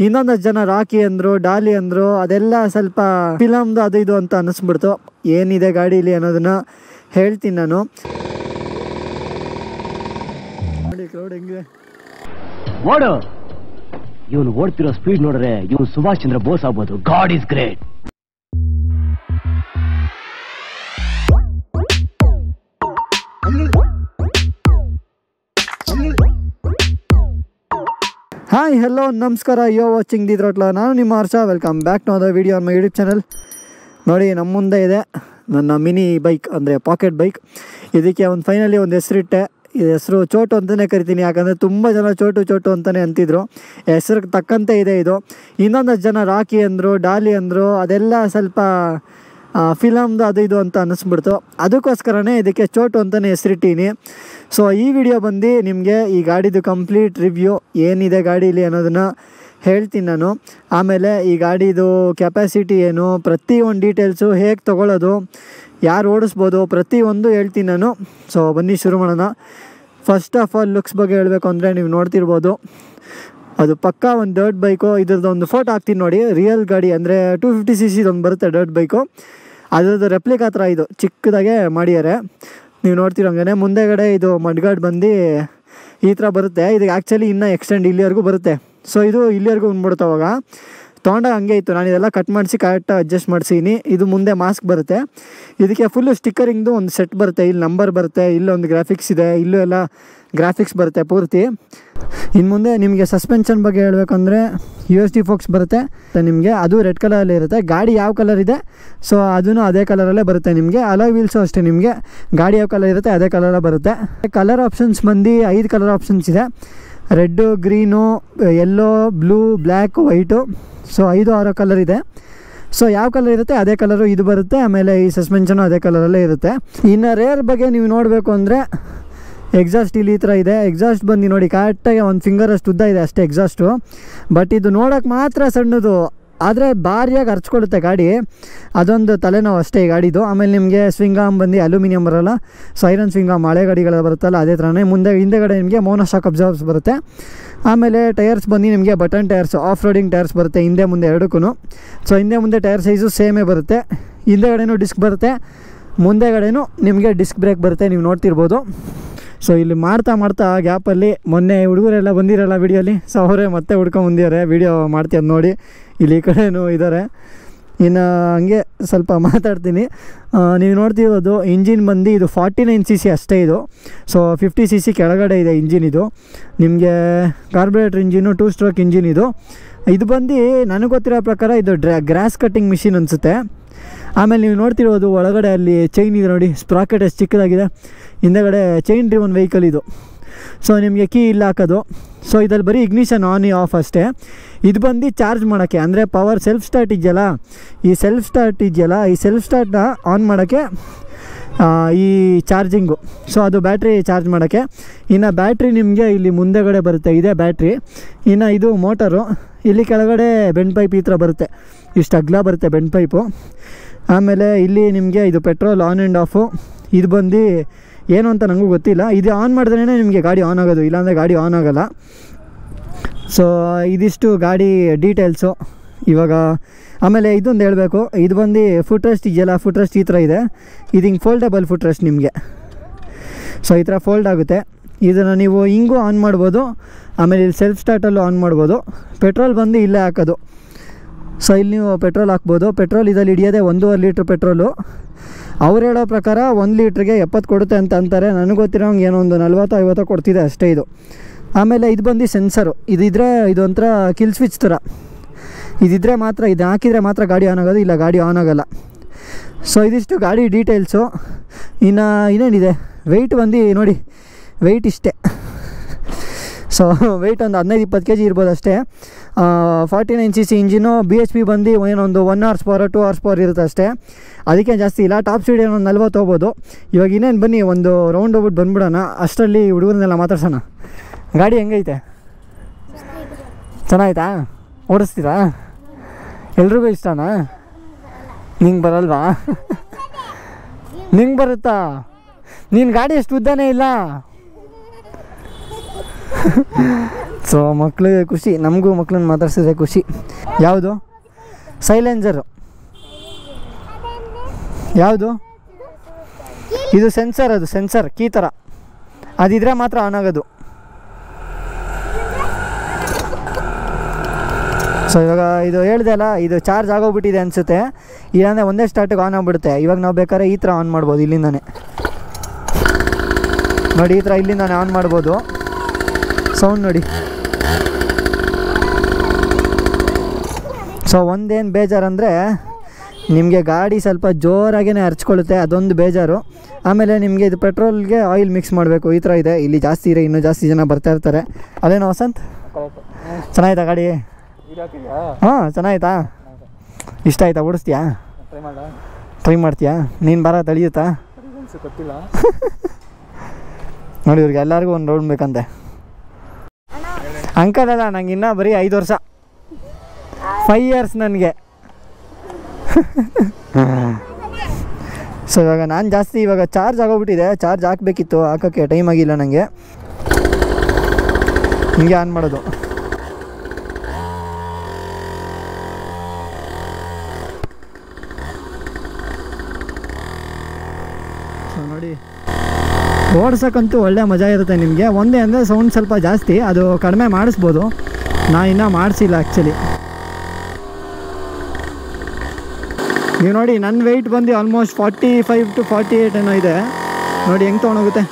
ಇನ್ನೊಂದಷ್ಟು ಜನ ರಾಕಿ ಅಂದರು ಡಾಲಿ ಅಂದರು ಅದೆಲ್ಲ ಸ್ವಲ್ಪ ಫಿಲಮ್ದು ಅದು ಇದು ಅಂತ ಅನ್ನಿಸ್ಬಿಡ್ತು ಏನಿದೆ ಗಾಡೀಲಿ ಅನ್ನೋದನ್ನ ಹೇಳ್ತೀನಿ ನಾನು ನೋಡಿ ಕ್ರೌಡ್ ಹೆಂಗಿದೆ ಓಡು ಇವನು ಓಡ್ತಿರೋ ಸ್ಪೀಡ್ ನೋಡಿದ್ರೆ ಇವನು ಸುಭಾಷ್ ಚಂದ್ರ ಬೋಸ್ ಆಗ್ಬೋದು god is great hi hello ನಮಸ್ಕಾರ ಯೋ ವಾಚಿಂಗ್ ದಿ ತ್ರೋಟ್ಲ ನಾನು ನಿಮ್ಮ Harsha welcome back to other video on my YouTube channel ನೋಡಿ ನಮ್ಮ ಮುಂದೆ ಇದೆ ನನ್ನ ಮಿನಿ ಬೈಕ್ ಅಂದರೆ ಪಾಕೆಟ್ ಬೈಕ್ ಇದಕ್ಕೆ ಒಂದು ಫೈನಲಿ ಒಂದು ಹೆಸರಿಟ್ಟೆ ಈ ಹೆಸರು ಚೋಟು ಅಂತಲೇ ಕರಿತೀನಿ ಯಾಕಂದರೆ ತುಂಬ ಜನ ಚೋಟು ಚೋಟು ಅಂತಲೇ ಅಂತಿದ್ರು ಹೆಸ್ರಿಗೆ ತಕ್ಕಂತೆ ಇದೆ ಇದು ಇನ್ನೊಂದಷ್ಟು ಜನ ರಾಕಿ ಅಂದರು ಡಾಲಿ ಅಂದರು ಅದೆಲ್ಲ ಸ್ವಲ್ಪ ಫಿಲಮ್ದು ಅದು ಇದು ಅಂತ ಅನ್ನಿಸ್ಬಿಡ್ತು ಅದಕ್ಕೋಸ್ಕರನೇ ಇದಕ್ಕೆ ಚೋಟು ಅಂತಲೇ ಹೆಸರಿಟ್ಟೀನಿ ಸೊ ಈ ವಿಡಿಯೋ ಬಂದು ನಿಮಗೆ ಈ ಗಾಡಿದು ಕಂಪ್ಲೀಟ್ ರಿವ್ಯೂ ಏನಿದೆ ಗಾಡೀಲಿ ಅನ್ನೋದನ್ನು ಹೇಳ್ತೀನಿ ನಾನು ಆಮೇಲೆ ಈ ಗಾಡಿದು ಕೆಪಾಸಿಟಿ ಏನು ಪ್ರತಿಯೊಂದು ಡೀಟೇಲ್ಸು ಹೇಗೆ ತೊಗೊಳ್ಳೋದು ಯಾರು ಓಡಿಸ್ಬೋದು ಪ್ರತಿಯೊಂದು ಹೇಳ್ತೀನಿ ನಾನು ಸೊ ಬನ್ನಿ ಶುರು ಮಾಡೋಣ ಫಸ್ಟ್ ಆಫ್ ಆಲ್ ಲುಕ್ಸ್ ಬಗ್ಗೆ ಹೇಳಬೇಕು ಅಂದರೆ ನೀವು ನೋಡ್ತಿರ್ಬೋದು ಅದು ಪಕ್ಕ ಒಂದು ಡರ್ಟ್ ಬೈಕು ಇದ್ರದ್ದು ಒಂದು ಫೋಟೋ ಹಾಕ್ತೀನಿ ನೋಡಿ ರಿಯಲ್ ಗಾಡಿ ಅಂದರೆ ಟೂ ಫಿಫ್ಟಿ ಸಿ ಸಿದೊಂದು ಬರುತ್ತೆ ಡರ್ಟ್ ಬೈಕು ಅದ್ರದ್ದು ರೆಪ್ಲಿಕಾ ಥರ ಇದು ಚಿಕ್ಕದಾಗೆ ಮಾಡಿದ್ದಾರೆ ನೀವು ನೋಡ್ತಿರೋಂಗೆ ಮುಂದೆಗಡೆ ಇದು ಮಡ್ಗಾಡ್ ಬಂದು ಈ ಥರ ಬರುತ್ತೆ ಇದಕ್ಕೆ ಆ್ಯಕ್ಚುಲಿ ಇನ್ನೂ ಎಕ್ಸ್ಟೆಂಡ್ ಇಲ್ಲಿವರೆಗೂ ಬರುತ್ತೆ ಸೊ ಇದು ಇಲ್ಲಿವರೆಗೂ ಬಂದ್ಬಿಡುತ್ತೆ ಅವಾಗ ತೊಗೊಂಡಾಗ ಹಂಗೆ ಇತ್ತು ನಾನು ಇದೆಲ್ಲ ಕಟ್ ಮಾಡಿಸಿ ಕರೆಕ್ಟಾಗಿ ಅಡ್ಜಸ್ಟ್ ಮಾಡಿಸಿನಿ ಇದು ಮುಂದೆ ಮಾಸ್ಕ್ ಬರುತ್ತೆ ಇದಕ್ಕೆ ಫುಲ್ಲು ಸ್ಟಿಕ್ಕರಿಂಗ್ದು ಒಂದು ಸೆಟ್ ಬರುತ್ತೆ ಇಲ್ಲಿ ನಂಬರ್ ಬರುತ್ತೆ ಇಲ್ಲೊಂದು ಗ್ರಾಫಿಕ್ಸ್ ಇದೆ ಇಲ್ಲೂ ಎಲ್ಲ ಗ್ರಾಫಿಕ್ಸ್ ಬರುತ್ತೆ ಪೂರ್ತಿ ಇನ್ನು ಮುಂದೆ ನಿಮಗೆ ಸಸ್ಪೆನ್ಷನ್ ಬಗ್ಗೆ ಹೇಳಬೇಕಂದ್ರೆ ಯು ಎಸ್ ಡಿ ಫೋಕ್ಸ್ ಬರುತ್ತೆ ನಿಮಗೆ ಅದು ರೆಡ್ ಕಲರಲ್ಲಿ ಇರುತ್ತೆ ಗಾಡಿ ಯಾವ ಕಲರ್ ಇದೆ ಸೊ ಅದೂ ಅದೇ ಕಲರಲ್ಲೇ ಬರುತ್ತೆ ನಿಮಗೆ ಅಲಾಯ್ ವೀಲ್ಸು ಅಷ್ಟೇ ನಿಮಗೆ ಗಾಡಿ ಯಾವ ಕಲರ್ ಇರುತ್ತೆ ಅದೇ ಕಲರೇ ಬರುತ್ತೆ ಕಲರ್ ಆಪ್ಷನ್ಸ್ ಬಂದು ಐದು ಕಲರ್ ಆಪ್ಷನ್ಸ್ ಇದೆ red green yellow blue black white so ಐದು ಆರು ಕಲರ್ ಇದೆ ಸೊ ಯಾವ ಕಲರ್ ಇರುತ್ತೆ ಅದೇ ಕಲರು ಇದು ಬರುತ್ತೆ ಆಮೇಲೆ ಈ ಸಸ್ಪೆನ್ಷನು ಅದೇ ಕಲರಲ್ಲೇ ಇರುತ್ತೆ ಇನ್ನು ರೇರ್ ಬಗ್ಗೆ ನೀವು ನೋಡಬೇಕು ಅಂದರೆ ಎಕ್ಸಾಸ್ಟ್ ಇಲ್ಲಿ ಈ ಥರ ಇದೆ ಎಕ್ಸಾಸ್ಟ್ ಬಂದು ನೋಡಿ ಕರೆಕ್ಟಾಗಿ ಒಂದು ಫಿಂಗರ್ ಅಷ್ಟು ಉದ್ದ ಇದೆ ಅಷ್ಟೇ ಎಕ್ಸಾಸ್ಟು ಬಟ್ ಇದು ನೋಡೋಕೆ ಮಾತ್ರ ಸಣ್ಣದು ಆದರೆ ಭಾರಿಯಾಗಿ ಹರ್ಚ್ಕೊಳ್ಳುತ್ತೆ ಗಾಡಿ ಅದೊಂದು ತಲೆನೋವು ಅಷ್ಟೇ ಈ ಗಾಡಿದು ಆಮೇಲೆ ನಿಮಗೆ ಸ್ವಿಂಗಾಮ್ ಬಂದು ಅಲ್ಯೂಮಿನಿಯಂ ಬರೋಲ್ಲ ಸೊ ಐರನ್ ಸ್ವಿಂಗಾಮ್ ಹಳೆ ಗಾಡಿಗಳು ಬರುತ್ತಲ್ಲ ಅದೇ ಥರನೇ ಮುಂದೆ ಹಿಂದೆಗಡೆ ನಿಮಗೆ ಮೋನೋಶಾಕ್ ಅಬ್ಸರ್ವ್ಸ್ ಬರುತ್ತೆ ಆಮೇಲೆ ಟೈರ್ಸ್ ಬಂದು ನಿಮಗೆ button tyres off roading tyres ಬರುತ್ತೆ ಹಿಂದೆ ಮುಂದೆ ಎರಡಕ್ಕೂ ಸೊ ಹಿಂದೆ ಮುಂದೆ ಟೈರ್ ಸೈಜು ಸೇಮೇ ಬರುತ್ತೆ ಹಿಂದೆಗಡೆನೂ ಡಿಸ್ಕ್ ಬರುತ್ತೆ ಮುಂದೆಗಡೆನೂ ನಿಮಗೆ ಡಿಸ್ಕ್ ಬ್ರೇಕ್ ಬರುತ್ತೆ ನೀವು ನೋಡ್ತಿರ್ಬೋದು ಸೊ ಇಲ್ಲಿ ಮಾಡ್ತಾ ಮಾಡ್ತಾ ಗ್ಯಾಪಲ್ಲಿ ಮೊನ್ನೆ ಹುಡುಗರೆಲ್ಲ ಬಂದಿರಲ್ಲ ವಿಡಿಯೋಲಿ ಸೊ ಅವರೇ ಮತ್ತೆ ಹುಡ್ಕೊಂಡು ಬಂದಿದ್ದಾರೆ ವಿಡಿಯೋ ಮಾಡ್ತೀವಿ ನೋಡಿ ಇಲ್ಲಿ ಈ ಕಡೆನೂ ಇದ್ದಾರೆ ಇನ್ನು ಹಂಗೆ ಸ್ವಲ್ಪ ಮಾತಾಡ್ತೀನಿ ಆ, ನೀವು ನೋಡ್ತಿರೋದು ಇಂಜಿನ್ ಬಂದು ಇದು ಫಾರ್ಟಿ ನೈನ್ ಸಿ ಸಿ ಅಷ್ಟೇ ಇದು ಸೊ ಫಿಫ್ಟಿ ಸಿ ಸಿ ಕೆಳಗಡೆ ಇದೆ ಇಂಜಿನ್ ಇದು ನಿಮಗೆ carburettor engine two stroke engine ಇದು ಇದು ಬಂದು ನನಗೆ ಗೊತ್ತಿರೋ ಪ್ರಕಾರ ಇದು ಡ್ರಾ ಗ್ರಾಸ್ ಕಟ್ಟಿಂಗ್ ಮಿಷಿನ್ ಅನಿಸುತ್ತೆ ಆಮೇಲೆ ನೀವು ನೋಡ್ತಿರೋದು ಒಳಗಡೆ ಅಲ್ಲಿ ಚೈನ್ ಇದೆ ನೋಡಿ ಸ್ಪ್ರಾಕೆಟ್ ಎಷ್ಟು ಚಿಕ್ಕದಾಗಿದೆ ಹಿಂದೆಗಡೆ ಚೈನ್ ಡ್ರಿವನ್ ವೆಹಿಕಲ್ ಇದು ಸೊ ನಿಮಗೆ ಕೀ ಇಲ್ಲ ಹಾಕೋದು ಸೊ ಇದ್ರಲ್ಲಿ ಬರೀ ಇಗ್ನಿಷನ್ ಆನ್ ಆಫ್ ಅಷ್ಟೇ ಇದು ಬಂದು ಚಾರ್ಜ್ ಮಾಡೋಕ್ಕೆ ಅಂದರೆ ಪವರ್ ಸೆಲ್ಫ್ ಸ್ಟಾರ್ಟ್ ಇದೆಯಲ್ಲ ಈ ಸೆಲ್ಫ್ ಸ್ಟಾರ್ಟ್ ಇದೆಯಲ್ಲ ಈ ಸೆಲ್ಫ್ ಸ್ಟಾರ್ಟ್ನ ಆನ್ ಮಾಡೋಕ್ಕೆ ಆ, ಈ ಚಾರ್ಜಿಂಗು ಸೊ ಅದು ಬ್ಯಾಟ್ರಿ ಚಾರ್ಜ್ ಮಾಡೋಕ್ಕೆ ಇನ್ನು ಬ್ಯಾಟ್ರಿ ನಿಮಗೆ ಇಲ್ಲಿ ಮುಂದೆಗಡೆ ಬರುತ್ತೆ ಇದೇ ಬ್ಯಾಟ್ರಿ ಇನ್ನು ಇದು ಮೋಟರು ಇಲ್ಲಿ ಕೆಳಗಡೆ ಬೆಂಡ್ ಪೈಪ್ ಈ ಥರ ಬರುತ್ತೆ ಇಷ್ಟು ಅಗ್ಲ ಬರುತ್ತೆ ಬೆಂಡ್ ಪೈಪು ಆಮೇಲೆ ಇಲ್ಲಿ ನಿಮಗೆ ಇದು ಪೆಟ್ರೋಲ್ ಆನ್ ಆ್ಯಂಡ್ ಆಫು ಇದು ಬಂದು ಏನು ಅಂತ ನನಗೂ ಗೊತ್ತಿಲ್ಲ ಇದು ಆನ್ ಮಾಡಿದ್ರೇ ನಿಮಗೆ ಗಾಡಿ ಆನ್ ಆಗೋದು ಇಲ್ಲಾಂದರೆ ಗಾಡಿ ಆನ್ ಆಗೋಲ್ಲ ಸೊ ಇದಿಷ್ಟು ಗಾಡಿ ಡೀಟೇಲ್ಸು ಇವಾಗ ಆಮೇಲೆ ಇದೊಂದು ಹೇಳಬೇಕು ಇದು ಬಂದು ಫುಟ್ ರೆಸ್ಟ್ ಇದೆಯಲ್ಲ ಫುಟ್ ರೆಸ್ಟ್ ಈ ಥರ ಇದೆ ಇದು ಹಿಂಗೆ ಫೋಲ್ಡಬಲ್ ಫುಟ್ ರೆಸ್ಟ್ ನಿಮಗೆ ಸೊ ಈ ಥರ ಫೋಲ್ಡ್ ಆಗುತ್ತೆ ಇದನ್ನು ನೀವು ಹಿಂಗೂ ಆನ್ ಮಾಡ್ಬೋದು ಆಮೇಲೆ ಇಲ್ಲಿ ಸೆಲ್ಫ್ ಸ್ಟಾರ್ಟಲ್ಲೂ ಆನ್ ಮಾಡ್ಬೋದು ಪೆಟ್ರೋಲ್ ಬಂದು ಇಲ್ಲೇ ಹಾಕೋದು ಸೊ ಇಲ್ಲಿ ನೀವು ಪೆಟ್ರೋಲ್ ಹಾಕ್ಬೋದು ಪೆಟ್ರೋಲ್ ಇದರಲ್ಲಿ ಹಿಡಿಯೋದೆ ಒಂದೂವರೆ ಲೀಟ್ರ್ ಪೆಟ್ರೋಲು ಅವ್ರು ಹೇಳೋ ಪ್ರಕಾರ ಒಂದು ಲೀಟ್ರಿಗೆ ಎಪ್ಪತ್ತು ಕೊಡುತ್ತೆ ಅಂತ ಅಂತಾರೆ ನನಗೆ ಗೊತ್ತಿರೋಂಗೆ ಏನೋ ಒಂದು ನಲ್ವತ್ತು ಐವತ್ತು ಕೊಡ್ತಿದೆ ಅಷ್ಟೇ ಇದು ಆಮೇಲೆ ಇದು ಬಂದು ಸೆನ್ಸರು ಇದಿದ್ರೆ ಇದು ಒಂಥರ ಕಿಲ್ ಸ್ವಿಚ್ ಥರ ಇದಿದ್ರೆ ಮಾತ್ರ ಇದು ಹಾಕಿದರೆ ಮಾತ್ರ ಗಾಡಿ ಆನ್ ಆಗೋದು ಇಲ್ಲ ಗಾಡಿ ಆನ್ ಆಗೋಲ್ಲ ಸೊ ಇದಿಷ್ಟು ಗಾಡಿ ಡೀಟೇಲ್ಸು ಇನ್ನು ಇನ್ನೇನಿದೆ ವೆಯ್ಟ್ ಬಂದು ನೋಡಿ ವೆಯ್ಟ್ ಇಷ್ಟೇ ಸೊ ವೆಯ್ಟ್ ಒಂದು ಹದಿನೈದು ಇಪ್ಪತ್ತು ಕೆ ಜಿ ಇರ್ಬೋದು ಅಷ್ಟೇ forty nine C C engine B H P ಬಂದು ಏನೊಂದು one horse power two horse power ಇರುತ್ತೆ ಅಷ್ಟೇ ಅದಕ್ಕೆ ಜಾಸ್ತಿ ಇಲ್ಲ ಟಾಪ್ ಸ್ಪೀಡ್ ಏನೋ ಒಂದು ನಲ್ವತ್ತು ಹೋಗ್ಬೋದು ಇವಾಗ ಇನ್ನೇನು ಬನ್ನಿ ಒಂದು ರೌಂಡ್ ಹೋಗ್ಬಿಟ್ಟು ಬಂದ್ಬಿಡೋಣ ಅಷ್ಟರಲ್ಲಿ ಹುಡುಗರನ್ನೆಲ್ಲ ಮಾತಾಡ್ಸೋಣ ಗಾಡಿ ಹೆಂಗೈತೆ ಚೆನ್ನಾಯ್ತಾ ಓಡಿಸ್ತೀರಾ ಎಲ್ರಿಗೂ ಇಷ್ಟನಾ ನಿಂಗೆ ಬರಲ್ವಾ ನಿಂಗೆ ಬರುತ್ತಾ ನಿನ್ನ ಗಾಡಿ ಅಷ್ಟು ಉದ್ದನೇ ಇಲ್ಲ ಸೊ ಮಕ್ಳಿಗೆ ಖುಷಿ ನಮಗೂ ಮಕ್ಳನ್ನ ಮಾತಾಡ್ಸಿದ್ರೆ ಖುಷಿ ಯಾವುದು ಸೈಲೆನ್ಸರು ಯಾವುದು ಇದು ಸೆನ್ಸರ್ ಅದು ಸೆನ್ಸರ್ ಕೀ ಥರ ಅದಿದ್ರೆ ಮಾತ್ರ ಆನ್ ಆಗೋದು ಸೊ ಇವಾಗ ಇದು ಹೇಳ್ದೆ ಅಲ್ಲ ಇದು ಚಾರ್ಜ್ ಆಗೋಗ್ಬಿಟ್ಟಿದೆ ಅನಿಸುತ್ತೆ ಇಲ್ಲಾಂದರೆ ಒಂದೇ ಸ್ಟಾರ್ಟಿಗೆ ಆನ್ ಆಗಿಬಿಡುತ್ತೆ ಇವಾಗ ನಾವು ಬೇಕಾದ್ರೆ ಈ ಥರ ಆನ್ ಮಾಡ್ಬೋದು ಇಲ್ಲಿಂದಾನೆ ನೋಡಿ ಈ ಥರ ಇಲ್ಲಿಂದಾನೆ ಆನ್ ಮಾಡ್ಬೋದು ಸೌಂಡ್ ನೋಡಿ ಸೊ ಒಂದೇನು ಬೇಜಾರಂದರೆ ನಿಮಗೆ ಗಾಡಿ ಸ್ವಲ್ಪ ಜೋರಾಗೇ ಹರ್ಚ್ಕೊಳ್ಳುತ್ತೆ ಅದೊಂದು ಬೇಜಾರು ಆಮೇಲೆ ನಿಮಗೆ ಇದು ಪೆಟ್ರೋಲ್ಗೆ ಆಯಿಲ್ ಮಿಕ್ಸ್ ಮಾಡಬೇಕು ಈ ಥರ ಇದೆ ಇಲ್ಲಿ ಜಾಸ್ತಿ ಇದೆ ಇನ್ನೂ ಜಾಸ್ತಿ ಜನ ಬರ್ತಾ ಇರ್ತಾರೆ ಅದೇನೋ ವಸಂತ್ ಚೆನ್ನಾಯ್ತಾ ಗಾಡಿ ಹಾಂ ಚೆನ್ನಾಯ್ತಾ ಇಷ್ಟ ಆಯ್ತಾ ಓಡಿಸ್ತೀಯಾ ಟ್ರೈ ಮಾಡ್ತೀಯಾ ನೀನು ಬರ ತಳಿಯುತ್ತಾ ಗೊತ್ತಿಲ್ಲ ನೋಡಿ ಇವ್ರಿಗೆ ಎಲ್ಲರಿಗೂ ಒಂದು ರೌಂಡ್ ಬೇಕಂತೆ ಅಂಕಲ್ ಅಲ್ಲ ನಂಗೆ ಇನ್ನೂ ಬರೀ ಐದು ವರ್ಷ ಫೈವ್ ಇಯರ್ಸ್ ನನಗೆ ಸೊ ಇವಾಗ ನಾನು ಜಾಸ್ತಿ ಇವಾಗ ಚಾರ್ಜ್ ಆಗೋಗ್ಬಿಟ್ಟಿದೆ ಚಾರ್ಜ್ ಹಾಕಬೇಕಿತ್ತು ಹಾಕೋಕ್ಕೆ ಟೈಮ್ ಆಗಿಲ್ಲ ನನಗೆ ಹಿಂಗೆ ಆನ್ ಮಾಡೋದು ಸೊ ನೋಡಿ ಓಡ್ಸೋಕ್ಕಂತೂ ಒಳ್ಳೆ ಮಜಾ ಇರುತ್ತೆ ನಿಮಗೆ ಒಂದೇ ಅಂದರೆ ಸೌಂಡ್ ಸ್ವಲ್ಪ ಜಾಸ್ತಿ ಅದು ಕಡಿಮೆ ಮಾಡಿಸ್ಬೋದು ನಾ ಇನ್ನೂ ಮಾಡಿಸಿಲ್ಲ ಆ್ಯಕ್ಚುಲಿ ನೀವು ನೋಡಿ ನನ್ನ ವೆಯ್ಟ್ ಬಂದು almost forty five to forty eight ಏನೋ ಇದೆ ನೋಡಿ ಹೆಂಗೆ ತೊಗೊಂಡೋಗುತ್ತೆ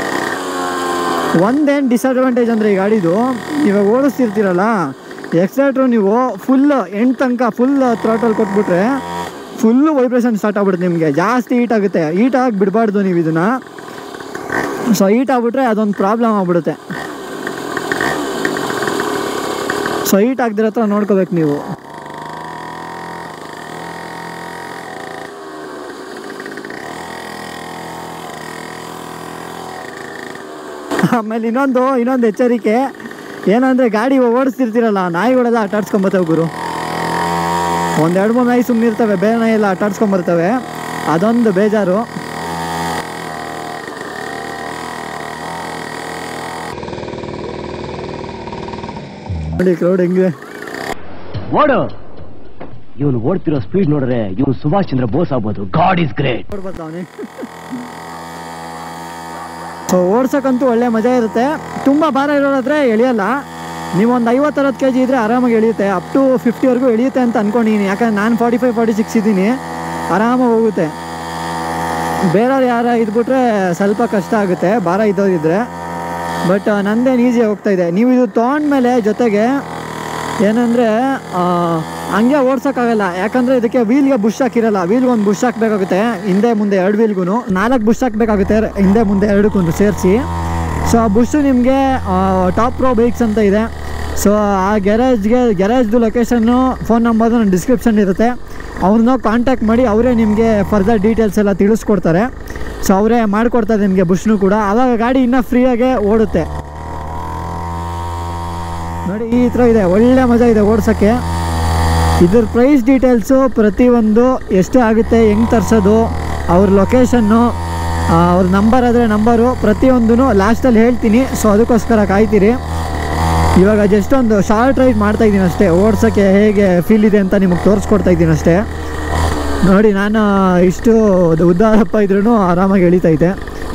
ಒಂದೇನು ಡಿಸಡ್ವಾಂಟೇಜ್ ಅಂದರೆ ಈ ಗಾಡಿದು ಇವಾಗ ಓಡಿಸ್ತಿರ್ತೀರಲ್ಲ ಎಕ್ಸೆಟ್ರು ನೀವು ಫುಲ್ ಎಂಟು ತನಕ ಫುಲ್ ಥ್ರಾಟಲ್ ಕೊಟ್ಬಿಟ್ರೆ ಫುಲ್ಲು ವೈಬ್ರೇಷನ್ ಸ್ಟಾರ್ಟ್ ಆಗ್ಬಿಡುತ್ತೆ ನಿಮಗೆ ಜಾಸ್ತಿ ಹೀಟ್ ಆಗುತ್ತೆ ಹೀಟ್ ಆಗಿ ಬಿಡಬಾರ್ದು ನೀವು ಇದನ್ನು ಸೊ ಹೀಟ್ ಆಗ್ಬಿಟ್ರೆ ಅದೊಂದು ಪ್ರಾಬ್ಲಮ್ ಆಗ್ಬಿಡುತ್ತೆ ಸೊ ಹೀಟ್ ಆಗದಿರೋ ಹತ್ರ ನೋಡ್ಕೋಬೇಕು ನೀವು ಆಮೇಲೆ ಇನ್ನೊಂದು ಇನ್ನೊಂದು ಎಚ್ಚರಿಕೆ ಏನಂದರೆ ಗಾಡಿ ಓಡಿಸ್ತಿರ್ತೀರಲ್ಲ ನಾಯಿಗಳೆಲ್ಲ ಆಟಾಡ್ಸ್ಕೊಂಬತ್ತವೆ ಗುರು ಒಂದೆರಡು ಮೂರು ನಾಯಿ ಸುಮ್ಮನೆ ಇರ್ತವೆ ಬೇರೆ ನಾಯಿ ಎಲ್ಲ ಆಟಾಡ್ಸ್ಕೊಂಬರ್ತವೆ ಅದೊಂದು ಬೇಜಾರು ನೋಡಿ ಕ್ರೌಡ್ ಹೆಂಗಿದೆ ಓಡು ಇವನು ಓಡ್ತಿರೋ ಸ್ಪೀಡ್ ನೋಡಿದ್ರೆ ಇವನು ಸುಭಾಷ್ ಚಂದ್ರ ಬೋಸ್ ಆಗ್ಬೋದು ಗಾಡ್ ಇಸ್ ಗ್ರೇಟ್ ಬರ್ತಾವನೆ ಸೊ ಓಡ್ಸೋಕ್ಕಂತೂ ಒಳ್ಳೆ ಮಜಾ ಇರುತ್ತೆ ತುಂಬ ಭಾರ ಇರೋದಾದ್ರೆ ಎಳಿಯಲ್ಲ ನೀವು ಒಂದು ಐವತ್ತರತ್ತು ಕೆ ಜಿ ಇದ್ದರೆ ಆರಾಮಾಗಿ ಎಳೆಯುತ್ತೆ ಅಪ್ ಟು ಫಿಫ್ಟಿವರೆಗೂ ಎಳೆಯುತ್ತೆ ಅಂತ ಅನ್ಕೊಂಡಿದ್ದೀನಿ ಯಾಕಂದ್ರೆ ನಾನು ಫಾರ್ಟಿ ಫೈವ್ ಫಾರ್ಟಿ ಸಿಕ್ಸ್ ಇದ್ದೀನಿ ಆರಾಮಾಗಿ ಹೋಗುತ್ತೆ ಬೇರೆಯವ್ರು ಯಾರ ಇದ್ಬಿಟ್ರೆ ಸ್ವಲ್ಪ ಕಷ್ಟ ಆಗುತ್ತೆ ಭಾರ ಇದ್ದೋರಿದ್ರೆ ಬಟ್ ನಂದೇನು ಈಸಿ ಹೋಗ್ತಾ ಇದೆ ನೀವು ಇದು ತೊಗೊಂಡ್ಮೇಲೆ ಜೊತೆಗೆ ಏನಂದರೆ ಹಂಗೆ ಓಡ್ಸೋಕ್ಕಾಗಲ್ಲ ಯಾಕಂದರೆ ಇದಕ್ಕೆ ವೀಲ್ಗೆ ಬುಷ್ ಹಾಕಿರಲ್ಲ ವೀಲ್ಗೆ ಒಂದು ಬುಷ್ ಹಾಕಬೇಕಾಗುತ್ತೆ ಹಿಂದೆ ಮುಂದೆ ಎರಡು ವೀಲ್ಗೂ ನಾಲ್ಕು ಬುಷ್ ಹಾಕಬೇಕಾಗುತ್ತೆ ಹಿಂದೆ ಮುಂದೆ ಎರಡಕ್ಕೂ ಸೇರಿಸಿ ಸೊ ಆ ಬುಸ್ಸು ನಿಮಗೆ ಟಾಪ್ ಪ್ರೋ ಬೈಕ್ಸ್ ಅಂತ ಇದೆ ಸೊ ಆ ಗ್ಯಾರೇಜ್ಗೆ ಗ್ಯಾರೇಜ್ದು ಲೊಕೇಶನ್ನು ಫೋನ್ ನಂಬರ್ ನನ್ನ ಡಿಸ್ಕ್ರಿಪ್ಷನ್ ಇರುತ್ತೆ ಅವ್ರನ್ನ ಕಾಂಟ್ಯಾಕ್ಟ್ ಮಾಡಿ ಅವರೇ ನಿಮಗೆ ಫರ್ದರ್ ಡೀಟೇಲ್ಸ್ ಎಲ್ಲ ತಿಳಿಸ್ಕೊಡ್ತಾರೆ ಸೊ ಅವರೇ ಮಾಡಿಕೊಡ್ತಾರೆ ನಿಮಗೆ ಬುಷ್ನು ಕೂಡ ಆವಾಗ ಗಾಡಿ ಇನ್ನೂ ಫ್ರೀಯಾಗೆ ಓಡುತ್ತೆ ನೋಡಿ ಈ ಥರ ಇದೆ ಒಳ್ಳೆ ಮಜಾ ಇದೆ ಓಡ್ಸೋಕ್ಕೆ ಇದ್ರ ಪ್ರೈಸ್ ಡೀಟೇಲ್ಸು ಪ್ರತಿಯೊಂದು ಎಷ್ಟು ಆಗುತ್ತೆ ಹೆಂಗೆ ತರಿಸೋದು ಅವ್ರ ಲೊಕೇಶನ್ನು ಅವ್ರ ನಂಬರ್ ಆದರೆ ನಂಬರು ಪ್ರತಿಯೊಂದೂ ಲಾಸ್ಟಲ್ಲಿ ಹೇಳ್ತೀನಿ ಸೊ ಅದಕ್ಕೋಸ್ಕರ ಕಾಯ್ತೀರಿ ಇವಾಗ ಜಸ್ಟ್ ಒಂದು ಶಾರ್ಟ್ ರೈಡ್ ಮಾಡ್ತಾ ಇದ್ದೀನಿ ಅಷ್ಟೇ ಓಡ್ಸೋಕ್ಕೆ ಹೇಗೆ ಫೀಲ್ ಇದೆ ಅಂತ ನಿಮಗೆ ತೋರಿಸ್ಕೊಡ್ತಾ ಇದ್ದೀನಿ ಅಷ್ಟೇ ನೋಡಿ ನಾನು ಇಷ್ಟು ಉದ್ದಾರಪ್ಪ ಇದ್ರೂ ಆರಾಮಾಗಿ ಎಳಿತೈತೆ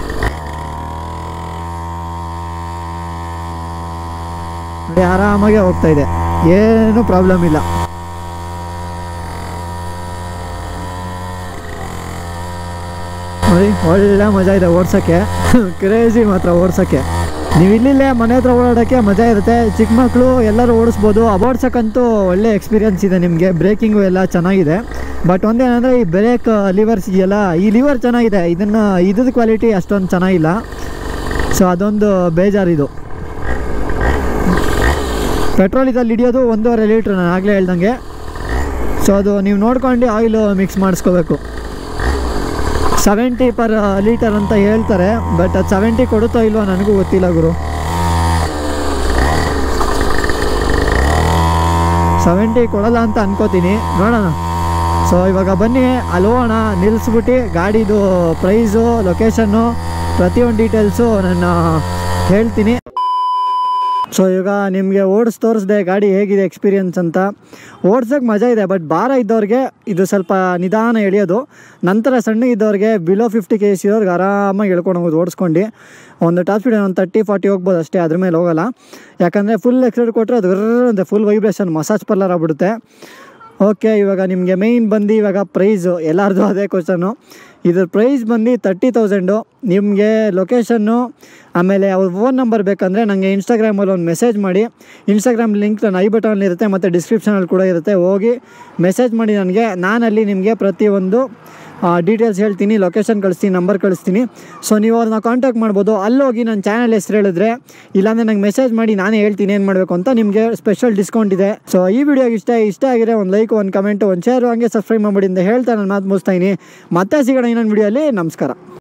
ನೋಡಿ ಆರಾಮಾಗೆ ಹೋಗ್ತಾ ಇದೆ ಏನು ಪ್ರಾಬ್ಲಮ್ ಇಲ್ಲ ನೋಡಿ ಒಳ್ಳೆ ಮಜಾ ಇದೆ ಓಡ್ಸೋಕ್ಕೆ ಕ್ರೇಜಿ ಮಾತ್ರ ಓಡ್ಸೋಕ್ಕೆ ನೀವು ಇಲ್ಲಿಲ್ಲೇ ಮನೆ ಹತ್ರ ಓಡಾಡೋಕ್ಕೆ ಮಜಾ ಇರುತ್ತೆ ಚಿಕ್ಕ ಮಕ್ಕಳು ಎಲ್ಲರೂ ಓಡಿಸ್ಬೋದು ಓಡ್ಸೋಕ್ಕಂತೂ ಒಳ್ಳೆ ಎಕ್ಸ್ಪೀರಿಯನ್ಸ್ ಇದೆ ನಿಮಗೆ ಬ್ರೇಕಿಂಗು ಎಲ್ಲ ಚೆನ್ನಾಗಿದೆ ಬಟ್ ಒಂದೇನಂದರೆ ಈ ಬ್ರೇಕ್ ಲಿವರ್ಸ್ ಇದೆಯಲ್ಲ ಈ ಲಿವರ್ ಚೆನ್ನಾಗಿದೆ ಇದನ್ನು ಇದ್ರದ್ದು ಕ್ವಾಲಿಟಿ ಅಷ್ಟೊಂದು ಚೆನ್ನಾಗಿಲ್ಲ ಸೊ ಅದೊಂದು ಬೇಜಾರಿದು ಪೆಟ್ರೋಲ್ ಇದಲ್ಲಿ ಹಿಡಿಯೋದು ಒಂದೂವರೆ ಲೀಟ್ರ್ ನಾನು ಆಗಲೇ ಹೇಳ್ದಂಗೆ ಸೊ ಅದು ನೀವು ನೋಡ್ಕೊಂಡು ಆಯಿಲು ಮಿಕ್ಸ್ ಮಾಡಿಸ್ಕೋಬೇಕು ಸೆವೆಂಟಿ ಪರ್ ಲೀಟರ್ ಅಂತ ಹೇಳ್ತಾರೆ ಬಟ್ ಅದು ಸೆವೆಂಟಿ ಕೊಡುತ್ತೋ ಇಲ್ವೋ ನನಗೂ ಗೊತ್ತಿಲ್ಲ ಗುರು ಸೆವೆಂಟಿ ಕೊಡಲ್ಲ ಅಂತ ಅನ್ಕೋತೀನಿ ನೋಡೋಣ ಸೊ ಇವಾಗ ಬನ್ನಿ ಅಲ್ಲಿ ಹೋಗೋಣ ನಿಲ್ಲಿಸ್ಬಿಟ್ಟು ಗಾಡಿದು ಪ್ರೈಸು ಲೊಕೇಶನ್ನು ಪ್ರತಿಯೊಂದು ಡೀಟೇಲ್ಸು ನಾನು ಹೇಳ್ತೀನಿ ಸೊ ಈಗ ನಿಮಗೆ ಓಡಿಸ್ ತೋರಿಸ್ದೆ ಗಾಡಿ ಹೇಗಿದೆ ಎಕ್ಸ್ಪೀರಿಯನ್ಸ್ ಅಂತ ಓಡ್ಸೋಕ್ಕೆ ಮಜಾ ಇದೆ ಬಟ್ ಭಾರ ಇದ್ದವ್ರಿಗೆ ಇದು ಸ್ವಲ್ಪ ನಿಧಾನ ಎಳೆಯೋದು ನಂತರ ಸಣ್ಣ ಇದ್ದವ್ರಿಗೆ ಬಿಲೋ ಫಿಫ್ಟಿ ಕೆ ಎಸ್ ಇರೋರ್ಗೆ ಆರಾಮಾಗಿ ಎಳ್ಕೊಂಡು ಹೋಗೋದು ಓಡಿಸ್ಕೊಂಡು ಒಂದು ಟಾಪ್ ಸ್ಪೀಡ್ ಒಂದು ತರ್ಟಿ ಫಾರ್ಟಿ ಹೋಗ್ಬೋದು ಅಷ್ಟೇ ಅದ್ರ ಮೇಲೆ ಹೋಗಲ್ಲ ಯಾಕಂದರೆ ಫುಲ್ ಎಕ್ಸೈಟ್ ಕೊಟ್ಟರೆ ಅದು ಅಂತ ಫುಲ್ ವೈಬ್ರೇಷನ್ ಮಸಾಜ್ ಪಾರ್ಲರ್ ಆಗ್ಬಿಡುತ್ತೆ ಓಕೆ ಇವಾಗ ನಿಮಗೆ ಮೇಯ್ನ್ ಬಂದು ಇವಾಗ ಪ್ರೈಸು ಎಲ್ಲರದು ಅದೇ ಕ್ವಶನು ಇದ್ರ ಪ್ರೈಸ್ ಬಂದು ತರ್ಟಿ ತೌಸಂಡು ನಿಮಗೆ ಲೊಕೇಶನ್ನು ಆಮೇಲೆ ಅವ್ರ ಫೋನ್ ನಂಬರ್ ಬೇಕಂದರೆ ನನಗೆ ಇನ್ಸ್ಟಾಗ್ರಾಮಲ್ಲಿ ಒಂದು ಮೆಸೇಜ್ ಮಾಡಿ ಇನ್ಸ್ಟಾಗ್ರಾಮ್ ಲಿಂಕ್ ನನ್ನ ಐ ಬಟನಲ್ಲಿ ಇರುತ್ತೆ ಮತ್ತು ಡಿಸ್ಕ್ರಿಪ್ಷನಲ್ಲಿ ಕೂಡ ಇರುತ್ತೆ ಹೋಗಿ ಮೆಸೇಜ್ ಮಾಡಿ ನನಗೆ ನಾನಲ್ಲಿ ನಿಮಗೆ ಪ್ರತಿಯೊಂದು ಡೀಟೇಲ್ಸ್ ಹೇಳ್ತೀನಿ ಲೊಕೇಶನ್ ಕಳಿಸ್ತೀನಿ ನಂಬರ್ ಕಳಿಸ್ತೀನಿ ಸೊ ನೀವು ಅವ್ರನ್ನ ಕಾಂಟ್ಯಾಕ್ಟ್ ಮಾಡ್ಬೋದು ಅಲ್ಲೋಗಿ ನನ್ನ ಚಾನಲ್ ಹೆಸರು ಹೇಳಿದ್ರೆ ಇಲ್ಲಾಂದರೆ ನಂಗೆ ಮೆಸೇಜ್ ಮಾಡಿ ನಾನೇ ಹೇಳ್ತೀನಿ ಏನು ಮಾಡಬೇಕು ಅಂತ ನಿಮಗೆ ಸ್ಪೆಷಲ್ ಡಿಸ್ಕೌಂಟ್ ಇದೆ ಸೊ ಈ ವಿಡಿಯೋಗೆ ಇಷ್ಟ ಇಷ್ಟ ಆಗಿದ್ರೆ ಒಂದು ಲೈಕ್ ಒಂದು ಕಮೆಂಟ್ ಒಂದು ಶೇರು ಹಂಗೆ ಸಬ್ಸ್ಕ್ರೈಬ್ ಮಾಡಿಬಿಡಿ ಅಂತ ಹೇಳ್ತಾ ನಾನು ಮಾತು ಮುಗಿಸ್ತಾ ಇದ್ದೀನಿ ಮತ್ತೆ ಸಿಗೋಣ ಇನ್ನೊಂದು ವಿಡಿಯೋಲಿ ನಮಸ್ಕಾರ